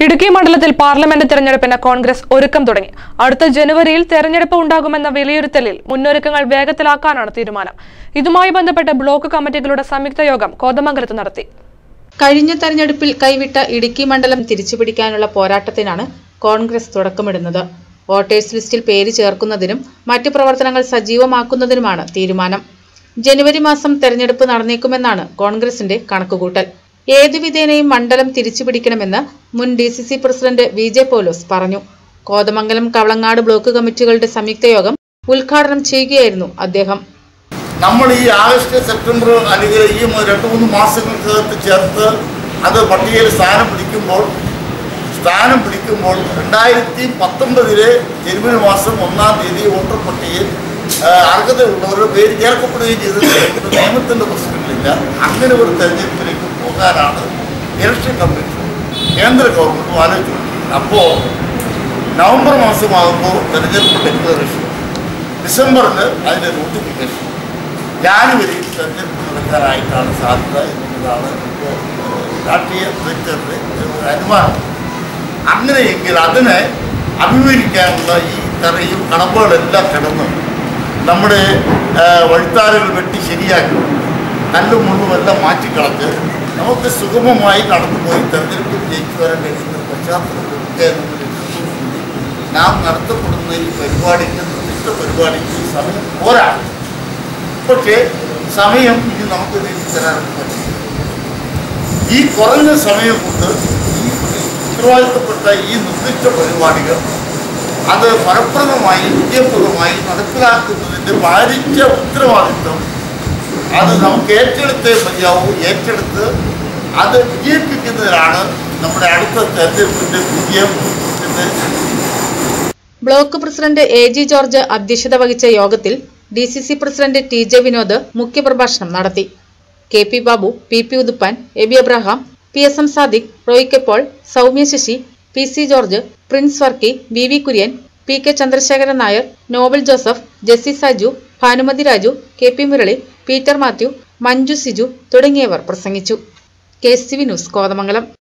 ഇടുക്കി മണ്ഡലത്തിൽ പാർലമെന്റ് തെരഞ്ഞെടുപ്പിന് കോൺഗ്രസ് ഒരുക്കം തുടങ്ങി അടുത്ത ജനുവരിയിൽ തെരഞ്ഞെടുപ്പ് ഉണ്ടാകുമെന്ന വിലയിരുത്തലിൽ മുന്നൊരുക്കങ്ങൾ വേഗത്തിലാക്കാനാണ് തീരുമാനം ഇതുമായി ബന്ധപ്പെട്ട് ബ്ലോക്ക് കമ്മിറ്റികളുടെ സംയുക്ത യോഗം കോതമംഗലത്ത് നടത്തി കഴിഞ്ഞ തെരഞ്ഞെടുപ്പിൽ കൈവിട്ട ഇടുക്കി മണ്ഡലം തിരിച്ചുപിടിക്കാനുള്ള പോരാട്ടത്തിനാണ് കോൺഗ്രസ് തുടക്കമിടുന്നത് വോട്ടേഴ്സ് ലിസ്റ്റിൽ പേര് ചേർക്കുന്നതിനും മറ്റു പ്രവർത്തനങ്ങൾ സജീവമാക്കുന്നതിനുമാണ് തീരുമാനം ജനുവരി മാസം തെരഞ്ഞെടുപ്പ് നടന്നേക്കുമെന്നാണ് കോൺഗ്രസിന്റെ കണക്കുകൂട്ടൽ ഏതു വിധേനയും മണ്ഡലം തിരിച്ചുപിടിക്കണമെന്ന് മുൻ D C C president V J Polose പറഞ്ഞു കോതമംഗലം കവളങ്ങാട് ബ്ലോക്ക് കമ്മിറ്റികളുടെ സംയുക്ത യോഗം ഉദ്ഘാടനം ചെയ്യുകയായിരുന്നു അദ്ദേഹം നമ്മൾ ഈ ആഗസ്റ്റ് സെപ്റ്റംബർ അല്ലെങ്കിൽ ഈ മ- രണ്ട് മൂന്ന് മാസങ്ങൾക്കകത്ത് ചേർത്ത് അത് പട്ടികയിൽ സ്ഥാനം പിടിക്കുമ്പോൾ സ്ഥാനം പിടിക്കുമ്പോൾ രണ്ടായിരത്തി പത്തൊമ്പതിലെ ജനുവരി മാസം ഒന്നാം തീയതി വോട്ടർ പട്ടികയിൽ ആ, അർഹതയുള്ളവരുടെ പേര് ചേർക്കപ്പെടുകയും ചെയ്തിട്ടുണ്ട് നിയമത്തിൻ്റെ പ്രശ്നങ്ങളില്ല അങ്ങനെ ഒരു തെരഞ്ഞെടുപ്പിലേക്ക് പോകാനാണ് ഇലക്ഷൻ കമ്മീഷൻ കേന്ദ്ര ഗവൺമെൻറ് ആലോചിച്ചുകൊണ്ടിരിക്കുന്നത് അപ്പോൾ നവംബർ മാസമാകുമ്പോൾ തെരഞ്ഞെടുപ്പ് ഡിക്ലറേഷൻ ഡിസംബറിൽ അതിൻ്റെ നോട്ടിഫിക്കേഷൻ ജാനുവരിയിൽ തെരഞ്ഞെടുപ്പ് നടക്കാനായിട്ടാണ് സാധ്യത എന്നുള്ളതാണ് ഇപ്പോൾ രാഷ്ട്രീയ വിദഗ്ധരുടെ ഒരു അനുമാനം അങ്ങനെയെങ്കിൽ അതിനെ അഭിമുഖീകരിക്കാനുള്ള ഈ തറയും കടമ്പുകളെല്ലാം കിടന്ന് നമ്മുടെ ആ, വഴിത്താരകൾ വെട്ടി ശരിയാക്കി കല്ലും മുള്ളുമെല്ലാം മാറ്റിക്കളഞ്ഞ് നമുക്ക് സുഗമമായി കടന്നുപോയി തെരഞ്ഞെടുപ്പിൽ ജയിച്ചു വരാൻ കഴിയുന്ന പശ്ചാത്തലത്തിൽ എന്നൊരു ലക്ഷ്യത്തോടുകൂടി നാം നടത്തപ്പെടുന്ന ഈ പരിപാടിക്ക് നിർദ്ദിഷ്ട പരിപാടിക്ക് ഈ സമയം പോരാ പക്ഷേ സമയം ഇനി നമുക്ക് തരാനൊന്നും പറ്റില്ല ഈ കുറഞ്ഞ സമയം കൊണ്ട് ഈ ഉത്തരവാദിത്തപ്പെട്ട ഈ നിർദ്ദിഷ്ട പരിപാടികൾ അത് ഫലപ്രദമായി വിജയപ്രദമായി നടപ്പിലാക്കുന്നതിൻ്റെ ഭാരിച്ച ഉത്തരവാദിത്വം അത് നമുക്ക് ഏറ്റെടുത്തേ മതിയാവൂ ഏറ്റെടുത്ത് അത് വിജയിപ്പിക്കുന്നതിനാണ് നമ്മുടെ അടുത്ത തെരഞ്ഞെടുപ്പിൻ്റെ വിജയം എന്ന് block president A G George അധ്യക്ഷത വഹിച്ച യോഗത്തിൽ D C C president T J Vinod മുഖ്യപ്രഭാഷണം നടത്തി K P Babu P P Uthuppan Eby Abraham P S M Sadiq Roy K Paul Soumya Sasi P C George Prince Varkey V V Kurian P K Chandrasekharan Nair Noble Joseph Jessy Saju Bhanumathi Raju K P Murali Peter Mathew Manju Siju തുടങ്ങിയവർ പ്രസംഗിച്ചു K C V news Kothamangalam